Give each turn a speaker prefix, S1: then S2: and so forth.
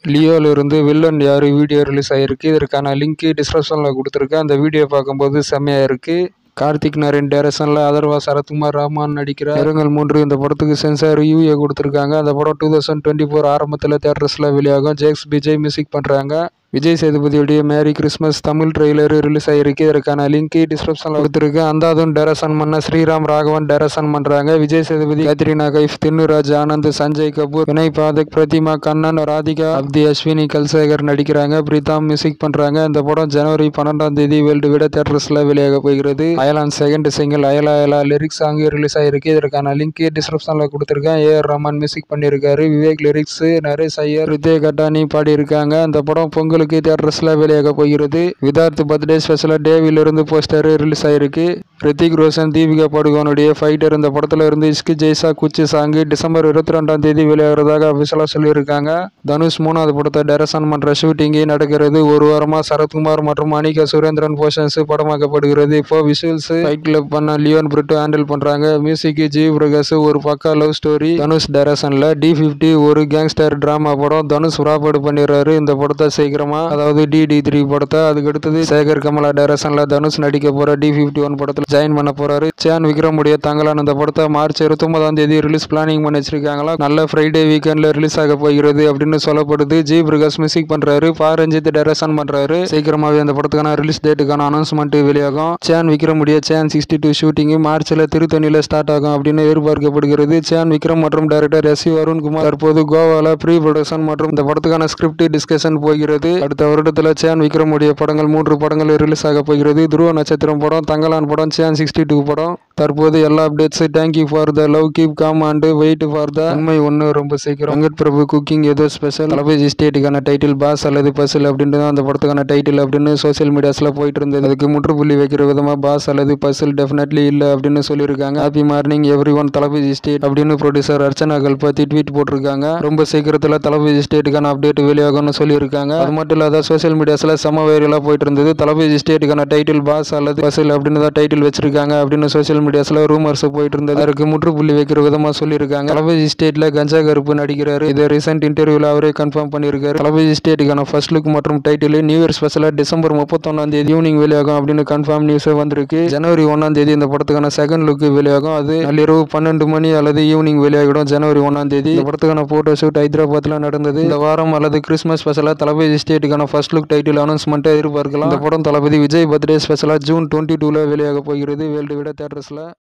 S1: லியோல இருந்து வில்லன் யாரு video release ஆயிருக்கு இதற்கான லிங்க் டிஸ்கிரிப்ஷனில் கொடுத்துருக்கேன் அந்த வீடியோ பார்க்கும்போது செம்மையாக இருக்கு கார்த்திக் நாராயண் டைரக்ஷனில் அதர்வா சரத்குமார் ரஹ்மான் நடிக்கிற இரங்கல் மூன்று இந்த படத்துக்கு சென்சார் ரிவ்யூ கொடுத்துருக்காங்க அந்த படம் டூ தௌசண்ட் டுவெண்ட்டி ஃபோர் ஆரம்பத்தில் தேட்டர்ஸில் வெளியாகும் ஜேக்ஸ் விஜய் மியூசிக் பண்ணுறாங்க விஜய் சேதுபதியுடைய Merry Christmas Tamil trailer release ஆயிருக்கு இதற்கான லிங்க் டிஸ்கிரிப்ஷனில் கொடுத்துருக்கேன் அந்தாதும் டைரக்ஷன் பண்ண ஸ்ரீராம் ராகவன் டைரக்ஷன் பண்ணுறாங்க விஜய் சேதுபதி கத்ரினா கைஃப் தின்னுராஜ் ஆனந்த் சஞ்சய் கபூர் வினய் பாதக் பிரதிமா கண்ணன் ராதிகா அப்தி அஸ்வினி கல்சேகர் நடிக்கிறாங்க பிரீதாம் மியூசிக் பண்ணுறாங்க இந்த படம் ஜனவரி பன்னெண்டாம் தேதி வேர்ல்டு விட தேட்டர்ஸில் வெளியாக போகிறது Ayalaan second single Ayala Ayala lyrics song release ஆயிருக்கு இதற்கான லிங்க் டிஸ்கிரிப்ஷனில் கொடுத்துருக்கேன் ஏஆர் ரஹ்மான் மியூசிக் பண்ணியிருக்காரு விவேக் லிரிக்ஸ் நரேஷ் ஐயர் ரித்யே கட்டானி பாடியிருக்காங்க அந்த படம் பொங்கலுக்கு தேட்டர்ஸில் வெளியாக போகிறது விதார்த் பர்த்டே ஸ்பெஷலாக டேவிலிருந்து போஸ்டர் ரிலீஸ் ஆயிருக்கு ரித்திக் ரோஷன் தீபிகா படுகோனுடைய ஃபைட்டர் இந்த படத்தில் இருந்து இஸ்கு ஜெய்சா குச்சி சாங்கு டிசம்பர் இருபத்தி ரெண்டாம் தேதி வெளியாகிறதாக அஃபிஷியலாக சொல்லியிருக்காங்க தனுஷ் மூணாவது படத்தை டைரக்ஷன் பண்ணுற ஷூட்டிங்கே நடக்கிறது ஒரு வாரமாக சரத்குமார் மற்றும் அனிகா சுரேந்திரன் போர்ஷன்ஸ் படமாக்கப்படுகிறது இப்போ விஷுவல்ஸ் ஃபைட் கிளப் பண்ண லியோன் பிரிட்டோ ஹேண்டில் பண்ணுறாங்க மியூசிக் ஜி பிரகாஷ் ஒரு பக்கா லவ் ஸ்டோரி தனுஷ் டைரக்ஷனில் டி ஃபிஃப்டி ஒரு கேங்ஸ்டர் டிராமா படம் தனுஷ் ப்ராப்பர்ட் பண்ணிடுறாரு இந்த படத்தை சீக்கிரமா அதாவது டி டி த்ரீ படத்தை அதுக்கு அடுத்தது சேகர் கமலா டைரக்ஷனில் தனுஷ் நடிக்க போகிற டி ஃபிஃப்டி ஒன் படத்தில் ஜாயின் பண்ண போறாரு சேன் விக்ரமுடைய தங்கலான் இந்த படத்தை மார்ச் இருபத்தொன்பதாம் தேதி ரிலீஸ் பிளானிங் பண்ணி வச்சிருக்காங்களா நல்ல ஃப்ரைடே வீக்கெண்ட்ல ரிலீஸ் ஆக போகிறது அப்படின்னு சொல்லப்படுது ஜி பிரகாஷ் மியூசிக் பண்றாரு பா ரஞ்சித் டைரக்ஷன் பண்றாரு சீக்கிரமாவே அந்த படத்துக்கான ரிலீஸ் டேட்டுக்கான அனௌன்ஸ்மெண்ட் வெளியாகும் சேன் விக்ரமுடைய சேன் சிக்ஸ்டி டூ ஷூட்டிங் மார்ச்ல திருத்தணியில ஸ்டார்ட் ஆகும் அப்படின்னு எதிர்பார்க்கப்படுகிறது சேன் விக்ரம் மற்றும் டைரக்டர் எஸ் சி வருண்குமார் தற்போது கோவால ப்ரீ ப்ரொடக்ஷன் மற்றும் இந்த படத்துக்கான ஸ்கிரிப்ட் டிஸ்கஷன் போகிறது அடுத்த வருடத்துல சேன் விக்ரமுடைய படங்கள் மூன்று படங்கள் ரிலீஸ் ஆக போகிறது துருவ நட்சத்திரம் படம் தங்கலான் படம் சேன் சிக்ஸ்டி டூ படம் தற்போது எல்லா updates thank you for the love keep calm and wait for the உண்மை ஒன்று ரொம்ப சீக்கிரம் வெங்கட் பிரபு குக்கிங் ஏதோ ஸ்பெஷல் தளபதி ஸ்டேட்டுக்கான டைட்டில் பாஸ் அல்லது பசில் அப்படின்னு தான் அந்த படத்துக்கான டைட்டில் அப்படின்னு சோஷியல் மீடியாஸில் போயிட்டு இருந்தது அதுக்கு முற்றுப்புள்ளி வைக்கிற விதமாக பாஸ் அல்லது பசில் டெஃபினெட்லி இல்லை அப்படின்னு சொல்லியிருக்காங்க happy morning everyone Thalapathy state அப்படின்னு ப்ரொடியூசர் அர்ச்சனா கல்பாத்தி ட்வீட் போட்டிருக்காங்க ரொம்ப சீக்கிரத்தில் தளபதி ஸ்டேட்டுக்கான அப்டேட் வெளியாகும்னு சொல்லியிருக்காங்க அது மட்டும் இல்லாத சோஷியல் மீடியாஸில் செம வைரலாக போயிட்டு இருந்தது தளபதி ஸ்டேட்டுக்கான டைட்டில் பாஸ் அல்லது பசில் அப்படின்னு தான் டைட்டில் வச்சிருக்காங்க அப்படின்னு சோஷியல் மீடியாஸில் ரூமர்ஸ் போயிட்டு இருந்தது அதற்கு முற்றுப்புள்ளி வைக்கிற விதமாக சொல்லியிருக்காங்க தளபதி ஸ்டேட்ல கஞ்சா கருப்பு நடிக்கிறாரு இதை ரீசெண்ட் இன்டர்வியூல அவரே கன்ஃபார்ம் பண்ணியிருக்காரு தளபதி ஸ்டேட்டுக்கான ஃபர்ஸ்ட் லுக் மற்றும் டைட்டில் நியூ இயர் ஸ்பெஷலாக டிசம்பர் முப்பத்தொன்னாம் தேதி ஈவினிங் வெளியாகும் அப்படின்னு கன்ஃபார்ம் நியூஸ் வந்திருக்கு ஜனவரி ஒன்னாம் தேதி இந்த படத்துக்கான செகண்ட் லுக் வெளியாகும் அது நள்ளிரவு பன்னெண்டு மணி அல்லது ஈவினிங் வெளியாகிடும் ஜனவரி ஒன்னாம் தேதி இந்த படத்துக்கான போட்டோ ஷூட் ஹைதராபாத்ல நடந்தது இந்த வாரம் அல்லது கிறிஸ்மஸ் ஸ்பெஷலாக தளபதி ஸ்டேட்டுக்கான ஃபர்ஸ்ட் லுக் டைட்டில் அனௌன்ஸ்மெண்ட் எதிர்பார்க்கலாம் இந்த படம் தளபதி விஜய் பர்த்டே ஸ்பெஷலாக ஜூன் டுவெண்ட்டி டூல வெளியாக போகிறது வேர்ல்டு விட தேட்டர்ஸ்ல